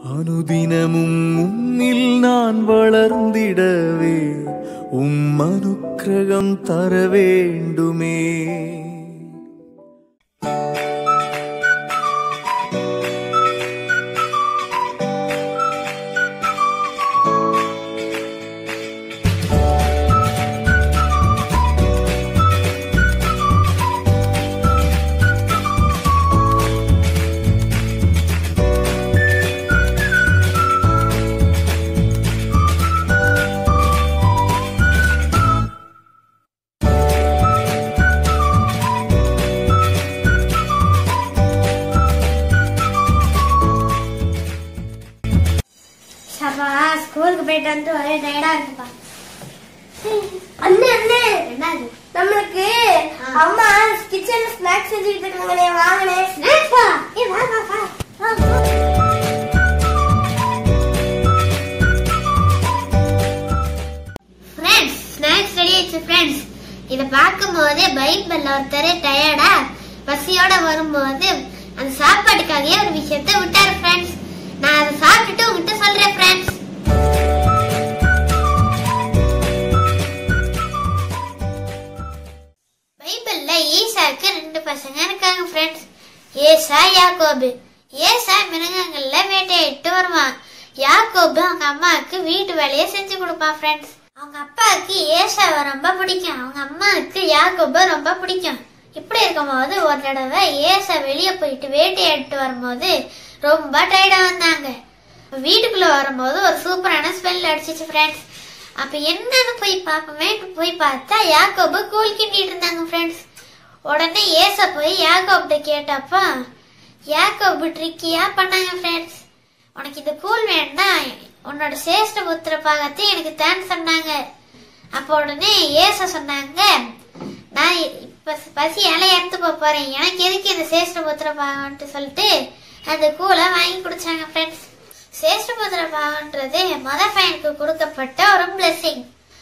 அனுதினமும் உன்னில் நான் வளர்ந்திடவே உம் அனுக்கிரகம் தர வேண்டுமே சபா ஸ்கூலுக்கு போயிட்டு வந்து ஒரே டயர்டா இருக்குப்பா அண்ணே அண்ணே என்னது நம்மளுக்கு அம்மா கிச்சன்ல ஸ்நாக்ஸ் செஞ்சுட்டு இருக்காங்களே வாங்கனே ஸ்நாக்ஸா ஏ வா வா வா வா, வா. ஃப்ரெண்ட்ஸ் ஸ்நாக்ஸ் ரெடி ஆயிடுச்சு ஃப்ரெண்ட்ஸ் இதை பார்க்கும்போது பைபிள்ல ஒருத்தர் டயர்டா பசியோட வரும்போது அந்த சாப்பாட்டுக்காகவே ஒரு விஷயத்த விட்டாரு ஃப்ரெண்ட்ஸ் நான் அதை சாப்பிட்டுட்டு உங்ககிட்ட சொல்றேன் ஃப்ரெண்ட்ஸ் பைபிள்ல ஈசாக்கு ரெண்டு பசங்க இருக்காங்க ஃப்ரெண்ட்ஸ் ஏசா யாக்கோபு ஏசா மிருகங்கள்ல வேட்டையிட்டு வருவான் யாக்கோபு அவங்க அம்மாவுக்கு வீட்டு வேலையை செஞ்சு கொடுப்பான் ஃப்ரெண்ட்ஸ் அவங்க அப்பாவுக்கு ஏசாவை ரொம்ப பிடிக்கும் அவங்க அம்மாவுக்கு யாக்கோபு ரொம்ப பிடிக்கும் இப்படி இருக்கும்போது ஒரு தடவை ஏசா வெளியே போயிட்டு வேட்டையாடிட்டு வரும்போது ரொம்ப டயர்டா வந்தாங்க வீட்டுக்குள்ள வரும்போது ஒரு சூப்பரான ஸ்மெல் அடிச்சிச்சு ஃப்ரெண்ட்ஸ் அப்ப என்னன்னு போய் பார்ப்போமே போய் பார்த்தா யாக்கோபு கூழ் கிண்டிட்டு இருந்தாங்க ஃப்ரெண்ட்ஸ் உடனே ஏச போய் யாக்கோப்ட கேட்டப்ப யாக்கோபு ட்ரிக்கியா பண்ணாங்க ஃப்ரெண்ட்ஸ் உனக்கு இந்த கூழ் வேணும்னா உன்னோட சேஷ்ட புத்திர பாகத்தை எனக்கு தான் சொன்னாங்க அப்போ உடனே ஏச சொன்னாங்க நான் இப்ப பசியால இறந்து போக போறேன் எனக்கு எதுக்கு இந்த சேஷ்ட புத்திர பாகம்ட்டு சொல்லிட்டு அந்த கூலை வாங்கி குடிச்சாங்க ஃப்ரெண்ட்ஸ் சேஷ்டபுத்திர பாகன்றது மத பையனுக்கு கொடுக்கப்பட்ட ஒரு பிளெஸிங்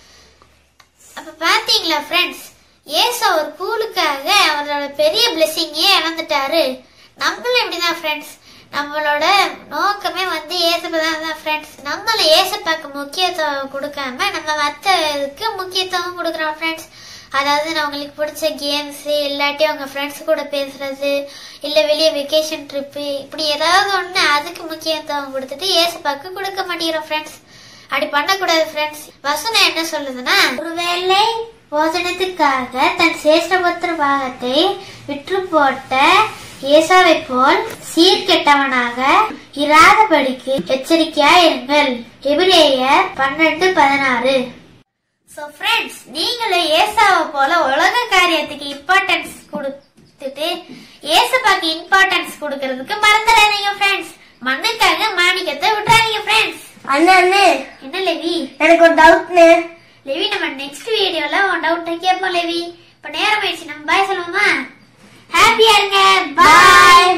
அப்ப பாத்தீங்களா ஃப்ரெண்ட்ஸ் ஏசா ஒரு கூலுக்காக அவரோட பெரிய பிளெஸிங்கே இழந்துட்டாரு நம்மளும் இப்படிதான் ஃப்ரெண்ட்ஸ் நம்மளோட நோக்கமே வந்து ஏசப்பதான் தான் ஃப்ரெண்ட்ஸ் நம்மள ஏசப்பாக்கு முக்கியத்துவம் கொடுக்காம நம்ம மற்ற இதுக்கு முக்கியத்துவம் கொடுக்குறோம் ஃப்ரெண்ட்ஸ் அதாவது நம்மளுக்கு பிடிச்ச கேம்ஸ் இல்லாட்டி அவங்க ஃப்ரெண்ட்ஸ் கூட பேசுறது இல்ல வெளியே வெக்கேஷன் ட்ரிப்பு இப்படி ஏதாவது ஒண்ணு அதுக்கு முக்கியத்துவம் கொடுத்துட்டு ஏசப்பாக்கு கொடுக்க மாட்டேங்கிறோம் ஃப்ரெண்ட்ஸ் அப்படி பண்ணக்கூடாது ஃப்ரெண்ட்ஸ் வசனம் என்ன சொல்லுதுன்னா ஒருவேளை போதனத்துக்காக தன் சேஷ்டபுத்திர பாகத்தை விற்று போட்ட ஏசாவை போல் சீர்கெட்டவனாக இராதபடிக்கு எச்சரிக்கையா இருங்கள் எபிரேயர் பன்னெண்டு பதினாறு சோ ஃப்ரெண்ட்ஸ் நீங்களும் ஏசாவை போல உலக காரியத்துக்கு இம்பார்ட்டன்ஸ் கொடுத்துட்டு ஏசப்பாக்கு இம்பார்ட்டன்ஸ் கொடுக்கறதுக்கு மறந்துடாதீங்க ஃப்ரெண்ட்ஸ் மண்ணுக்காக மாணிக்கத்தை விட்டுறாதீங்க ஃப்ரெண்ட்ஸ் அண்ணே அண்ணே என்ன லெவி எனக்கு ஒரு டவுட்னு லெவி நம்ம நெக்ஸ்ட் வீடியோல உன் டவுட்டை கேட்போம் லெவி இப்ப நேரம் ஆயிடுச்சு நம்ம பாய் சொல்லுவோமா ஹாப்பியா இருங்க பாய்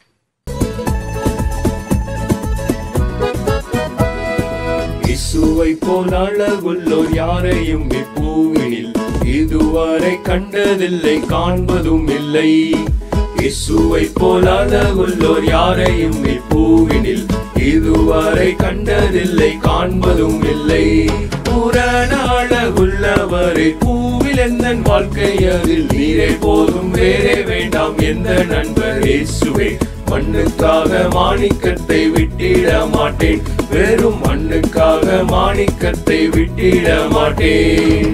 இசுவை போல் அழகுள்ளோர் யாரையும் இப்பூவினில் இதுவரை கண்டதில்லை காண்பதும் இல்லை இசுவை போல் அழகுள்ளோர் யாரையும் இப்பூவினில் இதுவரை கண்டதில்லை காண்பதும் இல்லை புறண அழகுள்ளவரை பூவில் எந்த வாழ்க்கை அதில் நீரே போதும் வேறே வேண்டாம் எந்த நண்பர் இயேசுவே மண்ணுக்காக மாணிக்கத்தை விட்டிட மாட்டேன் வெறும் மண்ணுக்காக மாணிக்கத்தை விட்டிட மாட்டேன்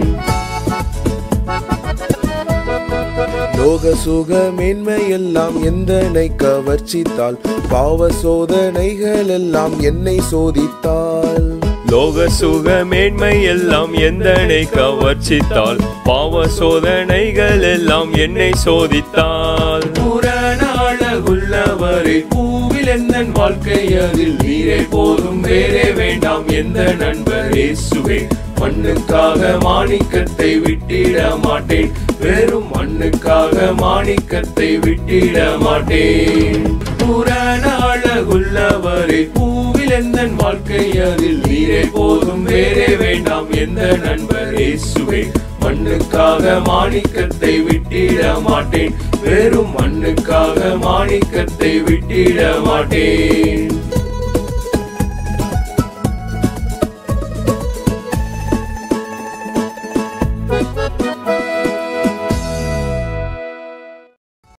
லோக சுக மேன்மையெல்லாம் எந்தனை கவர்ச்சித்தால் பாவ சோதனைகள் எல்லாம் என்னை சோதித்தால் லோக சுக மேன்மை எல்லாம் எந்தனை கவர்ச்சித்தால் பாவ சோதனைகள் எல்லாம் என்னை சோதித்தால் புறண அழகுள்ளவரை பூவில் எந்த வாழ்க்கை அதில் நீரே போதும் வேறே வேண்டாம் எந்த நண்பர் இயேசுவே மண்ணுக்காக மாணிக்கத்தை விட்டிட மாட்டேன் வெறும் மண்ணுக்காக மாணிக்கத்தை விட்டிட மாட்டேன் புறண அழகுள்ளவரை பூவில் எந்த வாழ்க்கை அதில் நீரே போதும் வேறே வேண்டாம் எந்த நண்பர் இயேசுவே மண்ணுக்காக மாணிக்கத்தை விட்டிட மாட்டேன் வெறும் மண்ணுக்காக மாணிக்கத்தை விட்டிட மாட்டேன்